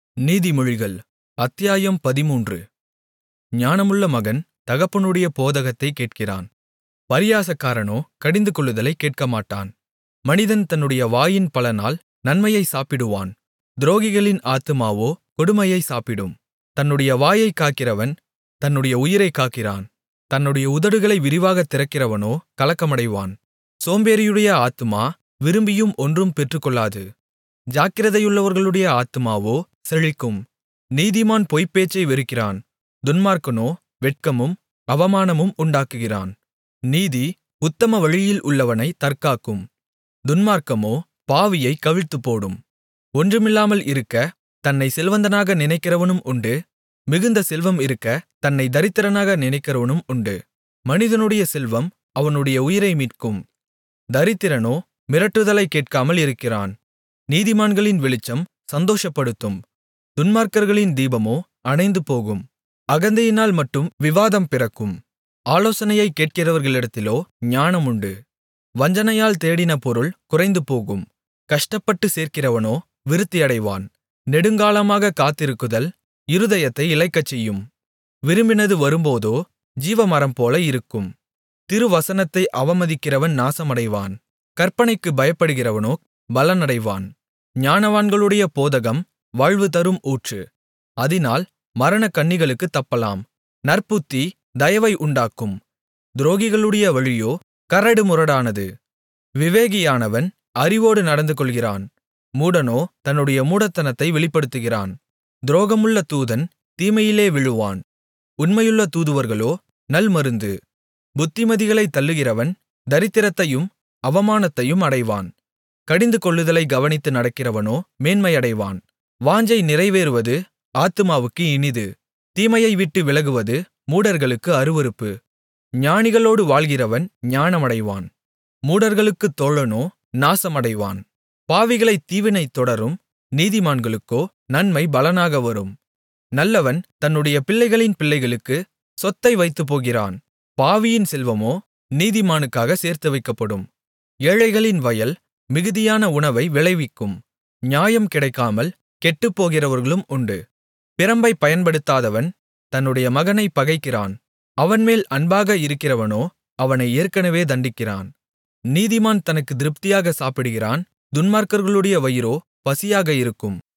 நீதிமொழிகள் அத்தியாயம் பதிமூன்று ஞானமுள்ள மகன் தகப்பனுடைய போதகத்தைக் கேட்கிறான் பரியாசக்காரனோ கடிந்துகொள்ளுதலைக் கேட்கமாட்டான் மனிதன் தன்னுடைய வாயின் பலனால் நன்மையைச் சாப்பிடுவான் துரோகிகளின் ஆத்துமாவோ கொடுமையைச் சாப்பிடும் தன்னுடைய வாயைக் காக்கிறவன் தன்னுடைய உயிரைக் காக்கிறான் தன்னுடைய உதடுகளை விரிவாகத் திறக்கிறவனோ கலக்கமடைவான் சோம்பேறியுடைய ஆத்துமா விரும்பியும் ஒன்றும் பெற்றுக்கொள்ளாது ஜாக்கிரதையுள்ளவர்களுடைய ஆத்துமாவோ செழிக்கும் நீதிமான் பொய்ப்பேச்சை வெறுக்கிறான் துன்மார்க்கனோ வெட்கமும் அவமானமும் உண்டாக்குகிறான் நீதி உத்தம வழியில் உள்ளவனைத் தற்காக்கும் துன்மார்க்கமோ பாவியைக் கவிழ்த்துப்போடும் ஒன்றுமில்லாமல் இருக்க தன்னைச் செல்வந்தனாக நினைக்கிறவனும் உண்டு மிகுந்த செல்வம் இருக்க தன்னைத் தரித்திரனாக நினைக்கிறவனும் உண்டு மனிதனுடைய செல்வம் அவனுடைய உயிரை மீட்கும் தரித்திரனோ மிரட்டுதலைக் கேட்காமல் இருக்கிறான் நீதிமான்களின் வெளிச்சம் சந்தோஷப்படுத்தும் துன்மார்க்கர்களின் தீபமோ அணைந்துபோகும் அகந்தையினால் மட்டும் விவாதம் பிறக்கும் ஆலோசனையைக் கேட்கிறவர்களிடத்திலோ ஞானம் உண்டு வஞ்சனையால் தேடின பொருள் குறைந்துபோகும் கஷ்டப்பட்டுச் சேர்க்கிறவனோ விருத்தியடைவான் நெடுங்காலமாகக் காத்திருக்குதல் இருதயத்தை இளைக்கச்செய்யும் விரும்பினது வரும்போதோ ஜீவமரம்போல இருக்கும் திருவசனத்தை அவமதிக்கிறவன் நாசமடைவான் கற்பனைக்குப் பயப்படுகிறவனோ பலனடைவான் ஞானவான்களுடைய போதகம் வாழ்வு தரும் ஊற்று அதினால் மரணக்கண்ணிகளுக்குத் தப்பலாம் நற்புத்தி தயவை உண்டாக்கும் துரோகிகளுடைய வழியோ கரடுமுரடானது விவேகியானவன் அறிவோடு நடந்துகொள்கிறான் மூடனோ தன்னுடைய மூடத்தனத்தை வெளிப்படுத்துகிறான் துரோகமுள்ள தூதன் தீமையிலே விழுவான் உண்மையுள்ள தூதுவர்களோ நல்மருந்து புத்திமதிகளைத் தள்ளுகிறவன் தரித்திரத்தையும் அவமானத்தையும் அடைவான் கடிந்துகொள்ளுதலை கவனித்து நடக்கிறவனோ மேன்மையடைவான் வாஞ்சை நிறைவேறுவது ஆத்துமாவுக்கு இனிது தீமையை விட்டு விலகுவது மூடர்களுக்கு அருவருப்பு ஞானிகளோடு வாழ்கிறவன் ஞானமடைவான் மூடர்களுக்குத் தோழனோ நாசமடைவான் பாவிகளைத் தீவினை தொடரும் நீதிமான்களுக்கோ நன்மை பலனாக வரும் நல்லவன் தன்னுடைய பிள்ளைகளின் பிள்ளைகளுக்கு சொத்தை வைத்துப்போகிறான் பாவியின் செல்வமோ நீதிமானுக்காக சேர்த்து வைக்கப்படும் ஏழைகளின் வயல் மிகுதியான உணவை விளைவிக்கும் நியாயம் கிடைக்காமல் கெட்டுப்போகிறவர்களும் உண்டு பிரம்பைப் பயன்படுத்தாதவன் தன்னுடைய மகனைப் பகைக்கிறான் அவன்மேல் அன்பாக இருக்கிறவனோ அவனை ஏற்கனவே தண்டிக்கிறான் நீதிமான் தனக்கு திருப்தியாக சாப்பிடுகிறான் துன்மார்க்கர்களுடைய வயிறோ பசியாக இருக்கும்